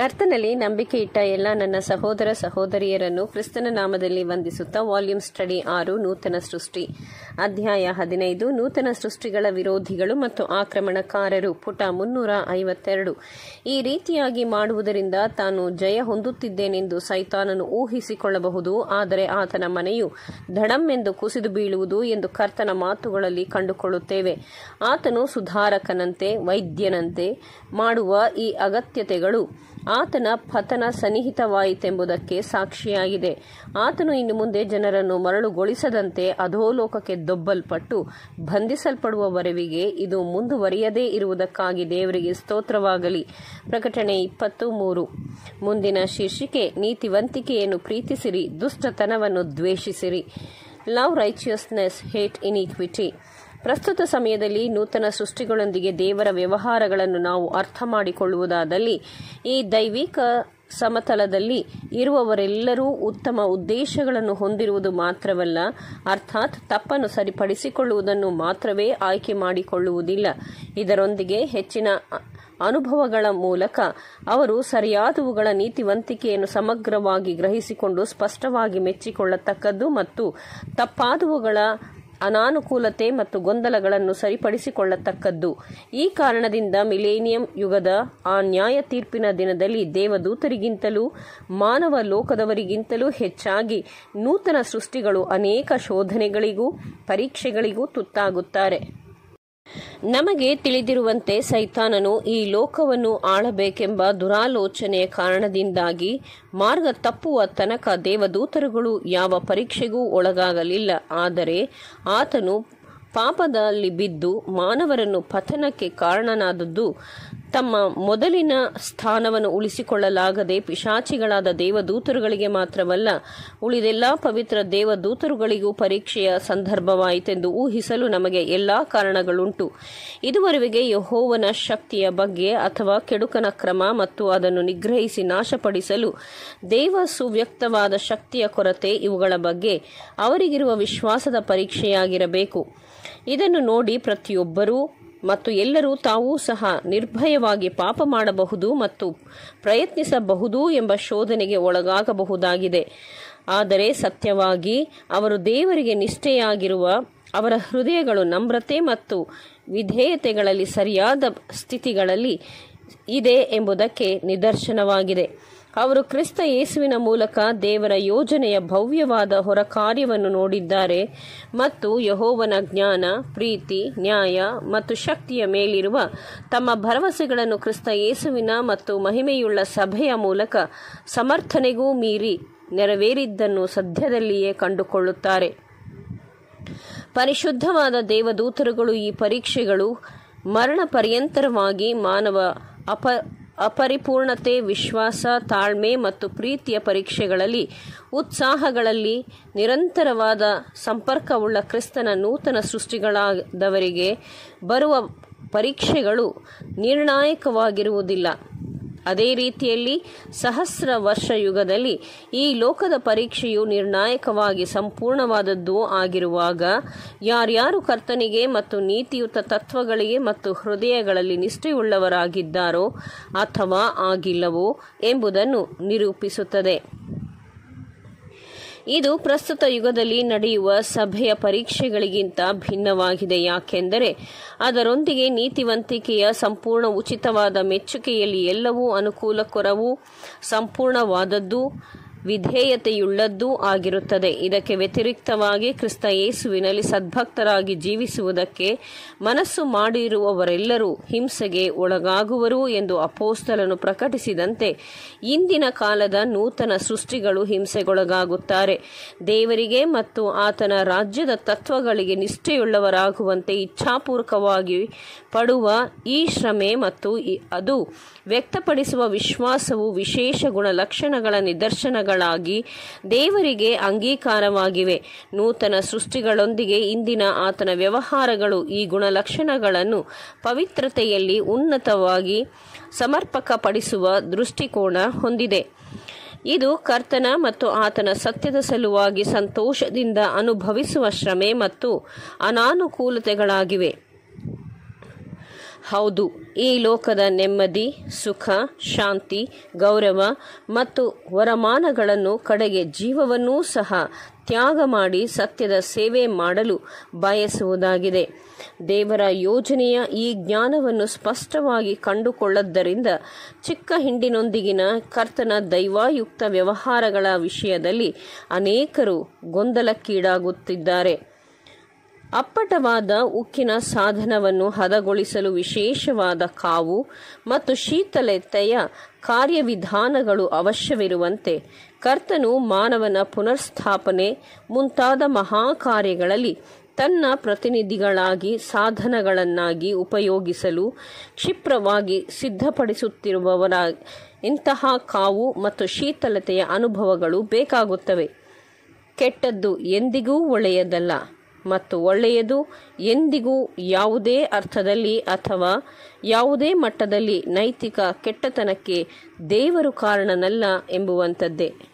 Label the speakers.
Speaker 1: ಕರ್ತನಲ್ಲಿ ನಂಬಿಕೆ ಇಟ್ಟ ಎಲ್ಲ ನನ್ನ ಸಹೋದರ ಸಹೋದರಿಯರನ್ನು ಕ್ರಿಸ್ತನ ನಾಮದಲ್ಲಿ ವಂದಿಸುತ್ತಾ ವಾಲ್ಯೂಮ್ ಸ್ಟಡಿ ಆರು ನೂತನ ಸೃಷ್ಟಿ ಅಧ್ಯಾಯ ಹದಿನೈದು ನೂತನ ಸೃಷ್ಟಿಗಳ ವಿರೋಧಿಗಳು ಮತ್ತು ಆಕ್ರಮಣಕಾರರು ಪುಟ ಮುನ್ನೂರ ಐವತ್ತೆರಡು ಈ ರೀತಿಯಾಗಿ ಮಾಡುವುದರಿಂದ ತಾನು ಜಯ ಹೊಂದುತ್ತಿದ್ದೇನೆಂದು ಸೈತಾನನು ಊಹಿಸಿಕೊಳ್ಳಬಹುದು ಆದರೆ ಆತನ ಮನೆಯು ಧಡಮ್ಮೆಂದು ಕುಸಿದು ಬೀಳುವುದು ಎಂದು ಕರ್ತನ ಮಾತುಗಳಲ್ಲಿ ಕಂಡುಕೊಳ್ಳುತ್ತೇವೆ ಆತನು ಸುಧಾರಕನಂತೆ ವೈದ್ಯನಂತೆ ಮಾಡುವ ಈ ಅಗತ್ಯತೆಗಳು ಆತನ ಪತನ ಸನ್ನಿಹಿತವಾಯಿತೆಂಬುದಕ್ಕೆ ಸಾಕ್ಷಿಯಾಗಿದೆ ಆತನು ಇನ್ನು ಮುಂದೆ ಜನರನ್ನು ಮರಳುಗೊಳಿಸದಂತೆ ಅಧೋಲೋಕಕ್ಕೆ ದೊಬ್ಬಲ್ಪಟ್ಟು ಬಂಧಿಸಲ್ಪಡುವವರೆವಿಗೆ ಇದು ಮುಂದುವರಿಯದೇ ಇರುವುದಕ್ಕಾಗಿ ದೇವರಿಗೆ ಸ್ತೋತ್ರವಾಗಲಿ ಪ್ರಕಟಣೆ ಇಪ್ಪತ್ತು ಮೂರು ಮುಂದಿನ ಶೀರ್ಷಿಕೆ ನೀತಿವಂತಿಕೆಯನ್ನು ಪ್ರೀತಿಸಿರಿ ದುಷ್ಟತನವನ್ನು ದ್ವೇಷಿಸಿರಿ ಲವ್ ರೈಚಿಯಸ್ನೆಸ್ ಹೇಟ್ ಇನ್ಇಕ್ವಿಟಿ ಪ್ರಸ್ತುತ ಸಮಯದಲ್ಲಿ ನೂತನ ಸೃಷ್ಟಿಗಳೊಂದಿಗೆ ದೇವರ ವ್ಯವಹಾರಗಳನ್ನು ನಾವು ಅರ್ಥ ಮಾಡಿಕೊಳ್ಳುವುದಾದಲ್ಲಿ ಈ ದೈವಿಕ ಸಮತಲದಲ್ಲಿ ಇರುವವರೆಲ್ಲರೂ ಉತ್ತಮ ಉದ್ದೇಶಗಳನ್ನು ಹೊಂದಿರುವುದು ಮಾತ್ರವಲ್ಲ ಅರ್ಥಾತ್ ತಪ್ಪನ್ನು ಸರಿಪಡಿಸಿಕೊಳ್ಳುವುದನ್ನು ಮಾತ್ರವೇ ಆಯ್ಕೆ ಮಾಡಿಕೊಳ್ಳುವುದಿಲ್ಲ ಇದರೊಂದಿಗೆ ಹೆಚ್ಚಿನ ಅನುಭವಗಳ ಮೂಲಕ ಅವರು ಸರಿಯಾದವುಗಳ ನೀತಿವಂತಿಕೆಯನ್ನು ಸಮಗ್ರವಾಗಿ ಗ್ರಹಿಸಿಕೊಂಡು ಸ್ಪಷ್ಟವಾಗಿ ಮೆಚ್ಚಿಕೊಳ್ಳತಕ್ಕದ್ದು ಮತ್ತು ತಪ್ಪಾದವುಗಳ ಅನಾನುಕೂಲತೆ ಮತ್ತು ಗೊಂದಲಗಳನ್ನು ಸರಿಪಡಿಸಿಕೊಳ್ಳತಕ್ಕದ್ದು ಈ ಕಾರಣದಿಂದ ಮಿಲೇನಿಯಂ ಯುಗದ ಆ ನ್ಯಾಯ ತೀರ್ಪಿನ ದಿನದಲ್ಲಿ ದೇವದೂತರಿಗಿಂತಲೂ ಮಾನವ ಲೋಕದವರಿಗಿಂತಲೂ ಹೆಚ್ಚಾಗಿ ನೂತನ ಸೃಷ್ಟಿಗಳು ಅನೇಕ ಶೋಧನೆಗಳಿಗೂ ಪರೀಕ್ಷೆಗಳಿಗೂ ತುತ್ತಾಗುತ್ತಾರೆ ನಮಗೆ ತಿಳಿದಿರುವಂತೆ ಸೈತಾನನು ಈ ಲೋಕವನ್ನು ಆಳಬೇಕೆಂಬ ದುರಾಲೋಚನೆಯ ಕಾರಣದಿಂದಾಗಿ ಮಾರ್ಗ ತಪ್ಪುವ ತನಕ ದೇವದೂತರುಗಳು ಯಾವ ಪರೀಕ್ಷೆಗೂ ಒಳಗಾಗಲಿಲ್ಲ ಆದರೆ ಆತನು ಪಾಪದಲ್ಲಿ ಬಿದ್ದು ಮಾನವರನ್ನು ಪತನಕ್ಕೆ ಕಾರಣನಾದದ್ದು ತಮ್ಮ ಮೊದಲಿನ ಸ್ಥಾನವನ್ನು ಉಳಿಸಿಕೊಳ್ಳಲಾಗದೆ ಪಿಶಾಚಿಗಳಾದ ದೇವದೂತರುಗಳಿಗೆ ಮಾತ್ರವಲ್ಲ ಉಳಿದೆಲ್ಲ ಪವಿತ್ರ ದೇವದೂತರುಗಳಿಗೂ ಪರೀಕ್ಷೆಯ ಸಂದರ್ಭವಾಯಿತೆಂದು ಊಹಿಸಲು ನಮಗೆ ಎಲ್ಲಾ ಕಾರಣಗಳುಂಟು ಇದುವರೆಗೆ ಯಹೋವನ ಶಕ್ತಿಯ ಬಗ್ಗೆ ಅಥವಾ ಕೆಡುಕನ ಕ್ರಮ ಮತ್ತು ಅದನ್ನು ನಿಗ್ರಹಿಸಿ ನಾಶಪಡಿಸಲು ದೇವ ಸುವ್ಯಕ್ತವಾದ ಶಕ್ತಿಯ ಕೊರತೆ ಇವುಗಳ ಬಗ್ಗೆ ಅವರಿಗಿರುವ ವಿಶ್ವಾಸದ ಪರೀಕ್ಷೆಯಾಗಿರಬೇಕು ಇದನ್ನು ನೋಡಿ ಪ್ರತಿಯೊಬ್ಬರೂ ಮತ್ತು ಎಲ್ಲರೂ ತಾವೂ ಸಹ ನಿರ್ಭಯವಾಗಿ ಪಾಪ ಮಾಡಬಹುದು ಮತ್ತು ಪ್ರಯತ್ನಿಸಬಹುದು ಎಂಬ ಶೋಧನೆಗೆ ಒಳಗಾಗಬಹುದಾಗಿದೆ ಆದರೆ ಸತ್ಯವಾಗಿ ಅವರು ದೇವರಿಗೆ ನಿಷ್ಠೆಯಾಗಿರುವ ಅವರ ಹೃದಯಗಳು ನಮ್ರತೆ ಮತ್ತು ವಿಧೇಯತೆಗಳಲ್ಲಿ ಸರಿಯಾದ ಸ್ಥಿತಿಗಳಲ್ಲಿ ಇದೆ ಎಂಬುದಕ್ಕೆ ನಿದರ್ಶನವಾಗಿದೆ ಅವರು ಕ್ರಿಸ್ತ ಯೇಸುವಿನ ಮೂಲಕ ದೇವರ ಯೋಜನೆಯ ಭವ್ಯವಾದ ಹೊರ ಕಾರ್ಯವನ್ನು ನೋಡಿದ್ದಾರೆ ಮತ್ತು ಯಹೋವನ ಜ್ಞಾನ ಪ್ರೀತಿ ನ್ಯಾಯ ಮತ್ತು ಶಕ್ತಿಯ ಮೇಲಿರುವ ತಮ್ಮ ಭರವಸೆಗಳನ್ನು ಕ್ರಿಸ್ತ ಯೇಸುವಿನ ಮತ್ತು ಮಹಿಮೆಯುಳ್ಳ ಸಭೆಯ ಮೂಲಕ ಸಮರ್ಥನೆಗೂ ಮೀರಿ ನೆರವೇರಿದ್ದನ್ನು ಸದ್ಯದಲ್ಲಿಯೇ ಕಂಡುಕೊಳ್ಳುತ್ತಾರೆ ಪರಿಶುದ್ಧವಾದ ದೇವದೂತರುಗಳು ಈ ಪರೀಕ್ಷೆಗಳು ಮರಣ ಪರ್ಯಂತರವಾಗಿ ಮಾನವ ಅಪ ಅಪರಿಪೂರ್ಣತೆ ವಿಶ್ವಾಸ ತಾಳ್ಮೆ ಮತ್ತು ಪ್ರೀತಿಯ ಪರೀಕ್ಷೆಗಳಲ್ಲಿ ಉತ್ಸಾಹಗಳಲ್ಲಿ ನಿರಂತರವಾದ ಸಂಪರ್ಕವುಳ್ಳ ಕ್ರಿಸ್ತನ ನೂತನ ಸೃಷ್ಟಿಗಳಾದವರಿಗೆ ಬರುವ ಪರೀಕ್ಷೆಗಳು ನಿರ್ಣಾಯಕವಾಗಿರುವುದಿಲ್ಲ ಅದೇ ರೀತಿಯಲ್ಲಿ ಸಹಸ್ರ ವರ್ಷ ಯುಗದಲ್ಲಿ ಈ ಲೋಕದ ಪರೀಕ್ಷೆಯು ನಿರ್ಣಾಯಕವಾಗಿ ಸಂಪೂರ್ಣವಾದದ್ದು ಆಗಿರುವಾಗ ಯಾರ್ಯಾರು ಕರ್ತನಿಗೆ ಮತ್ತು ನೀತಿಯುತ ತತ್ವಗಳಿಗೆ ಮತ್ತು ಹೃದಯಗಳಲ್ಲಿ ನಿಷ್ಠೆಯುಳ್ಳವರಾಗಿದ್ದಾರೋ ಅಥವಾ ಆಗಿಲ್ಲವೋ ಎಂಬುದನ್ನು ನಿರೂಪಿಸುತ್ತದೆ ಇದು ಪ್ರಸ್ತುತ ಯುಗದಲ್ಲಿ ನಡೆಯುವ ಸಭೆಯ ಪರೀಕ್ಷೆಗಳಿಗಿಂತ ಭಿನ್ನವಾಗಿದೆ ಯಾಕೆಂದರೆ ಅದರೊಂದಿಗೆ ನೀತಿವಂತಿಕೆಯ ಸಂಪೂರ್ಣ ಉಚಿತವಾದ ಮೆಚ್ಚುಗೆಯಲ್ಲಿ ಎಲ್ಲವೂ ಅನುಕೂಲಕರವೂ ಸಂಪೂರ್ಣವಾದದ್ದು ವಿಧೇಯತೆಯುಳ್ಳದ್ದೂ ಆಗಿರುತ್ತದೆ ಇದಕ್ಕೆ ವ್ಯತಿರಿಕ್ತವಾಗಿ ಕ್ರಿಸ್ತ ಯೇಸುವಿನಲ್ಲಿ ಸದ್ಭಕ್ತರಾಗಿ ಜೀವಿಸುವುದಕ್ಕೆ ಮನಸ್ಸು ಮಾಡಿರುವವರೆಲ್ಲರೂ ಹಿಂಸೆಗೆ ಒಳಗಾಗುವರು ಎಂದು ಅಪೋಸ್ತಲನು ಪ್ರಕಟಿಸಿದಂತೆ ಇಂದಿನ ಕಾಲದ ನೂತನ ಸೃಷ್ಟಿಗಳು ಹಿಂಸೆಗೊಳಗಾಗುತ್ತಾರೆ ದೇವರಿಗೆ ಮತ್ತು ಆತನ ರಾಜ್ಯದ ತತ್ವಗಳಿಗೆ ನಿಷ್ಠೆಯುಳ್ಳವರಾಗುವಂತೆ ಇಚ್ಛಾಪೂರ್ವಕವಾಗಿ ಪಡುವ ಈ ಶ್ರಮೆ ಮತ್ತು ಅದು ವ್ಯಕ್ತಪಡಿಸುವ ವಿಶ್ವಾಸವು ವಿಶೇಷ ಗುಣಲಕ್ಷಣಗಳ ನಿದರ್ಶನಗಳಾಗಿ ದೇವರಿಗೆ ಅಂಗೀಕಾರವಾಗಿವೆ ನೂತನ ಸೃಷ್ಟಿಗಳೊಂದಿಗೆ ಇಂದಿನ ಆತನ ವ್ಯವಹಾರಗಳು ಈ ಗುಣಲಕ್ಷಣಗಳನ್ನು ಪವಿತ್ರತೆಯಲ್ಲಿ ಉನ್ನತವಾಗಿ ಸಮರ್ಪಕಪಡಿಸುವ ದೃಷ್ಟಿಕೋನ ಹೊಂದಿದೆ ಇದು ಕರ್ತನ ಮತ್ತು ಆತನ ಸತ್ಯದ ಸಲುವಾಗಿ ಸಂತೋಷದಿಂದ ಅನುಭವಿಸುವ ಶ್ರಮೆ ಮತ್ತು ಅನಾನುಕೂಲತೆಗಳಾಗಿವೆ ಹೌದು ಈ ಲೋಕದ ನೆಮ್ಮದಿ ಸುಖ ಶಾಂತಿ ಗೌರವ ಮತ್ತು ವರಮಾನಗಳನ್ನು ಕಡೆಗೆ ಜೀವವನ್ನೂ ಸಹ ತ್ಯಾಗ ಮಾಡಿ ಸತ್ಯದ ಸೇವೆ ಮಾಡಲು ಬಯಸುವುದಾಗಿದೆ ದೇವರ ಯೋಜನೆಯ ಈ ಜ್ಞಾನವನ್ನು ಸ್ಪಷ್ಟವಾಗಿ ಕಂಡುಕೊಳ್ಳದ್ದರಿಂದ ಚಿಕ್ಕ ಹಿಂಡಿನೊಂದಿಗಿನ ಕರ್ತನ ದೈವಾಯುಕ್ತ ವ್ಯವಹಾರಗಳ ವಿಷಯದಲ್ಲಿ ಅನೇಕರು ಗೊಂದಲಕ್ಕೀಡಾಗುತ್ತಿದ್ದಾರೆ ಅಪ್ಪಟವಾದ ಉಕ್ಕಿನ ಸಾಧನವನ್ನು ಹದಗೊಳಿಸಲು ವಿಶೇಷವಾದ ಕಾವು ಮತ್ತು ಶೀತಲತೆಯ ಕಾರ್ಯವಿಧಾನಗಳು ಅವಶ್ಯವಿರುವಂತೆ ಕರ್ತನು ಮಾನವನ ಪುನರ್ಸ್ಥಾಪನೆ ಮುಂತಾದ ಮಹಾಕಾರ್ಯಗಳಲ್ಲಿ ತನ್ನ ಪ್ರತಿನಿಧಿಗಳಾಗಿ ಸಾಧನಗಳನ್ನಾಗಿ ಉಪಯೋಗಿಸಲು ಕ್ಷಿಪ್ರವಾಗಿ ಸಿದ್ಧಪಡಿಸುತ್ತಿರುವವರ ಇಂತಹ ಕಾವು ಮತ್ತು ಶೀತಲತೆಯ ಅನುಭವಗಳು ಬೇಕಾಗುತ್ತವೆ ಕೆಟ್ಟದ್ದು ಎಂದಿಗೂ ಒಳ್ಳೆಯದಲ್ಲ ಮತ್ತು ಒಳ್ಳೆಯದು ಎಂದಿಗೂ ಯಾವುದೇ ಅರ್ಥದಲ್ಲಿ ಅಥವಾ ಯಾವುದೇ ಮಟ್ಟದಲ್ಲಿ ನೈತಿಕ ಕೆಟ್ಟತನಕ್ಕೆ ದೇವರು ಕಾರಣನಲ್ಲ ಎಂಬುವಂಥದ್ದೇ